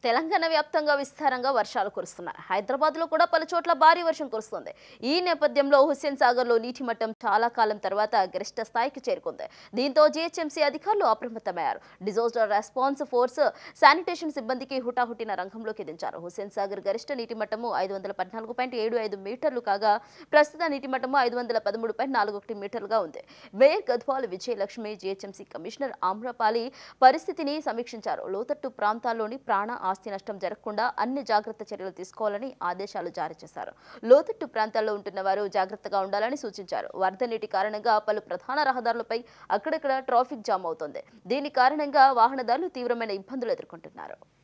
తెలంగాణ వ్యాప్తంగా విస్తారంగా వర్షాలు కురుస్తున్నాయి హైదరాబాద్ లో కూడా పలు చోట్ల భారీ వర్షం కురుస్తుంది ఈ నేపథ్యంలో హుస్సేన్ సాగర్ లో నీటి మట్టం చాలా కాలం తర్వాత గరిష్ట స్థాయికి చేరుకుంది దీంతో జీహెచ్ఎంసీ అధికారులు అప్రమత్తమయ్యారు డిజాస్టర్ రెస్పాన్స్ ఫోర్స్ శానిటేషన్ సిబ్బందికి హుటాహుటిన రంగంలోకి దించారు హుస్సేన్ సాగర్ గరిష్ట నీటి మట్టము ఐదు వందల పద్నాలుగు పాయింట్ ఏడు ఐదు మీటర్లు కాగా ప్రస్తుత నీటి మట్టము ఐదు వందల పదమూడు పాయింట్ నాలుగు ఒకటి మీటర్లుగా ఉంది mayor Gadwal Vijayalakshmi GHMC commissioner Amrapali పరిస్థితిని సమీక్షించారు లోతట్టు ప్రాంతాల్లోని ప్రాణ ఆస్తి నష్టం జరగకుండా అన్ని జాగ్రత్త చర్యలు తీసుకోవాలని ఆదేశాలు జారీ చేశారు లోతట్టు ప్రాంతాల్లో ఉంటున్న వారు జాగ్రత్తగా ఉండాలని సూచించారు వరద నీటి కారణంగా పలు ప్రధాన రహదారులపై అక్కడక్కడ ట్రాఫిక్ జామ్ అవుతోంది దీని కారణంగా వాహనదారులు తీవ్రమైన ఇబ్బందులు ఎదుర్కొంటున్నారు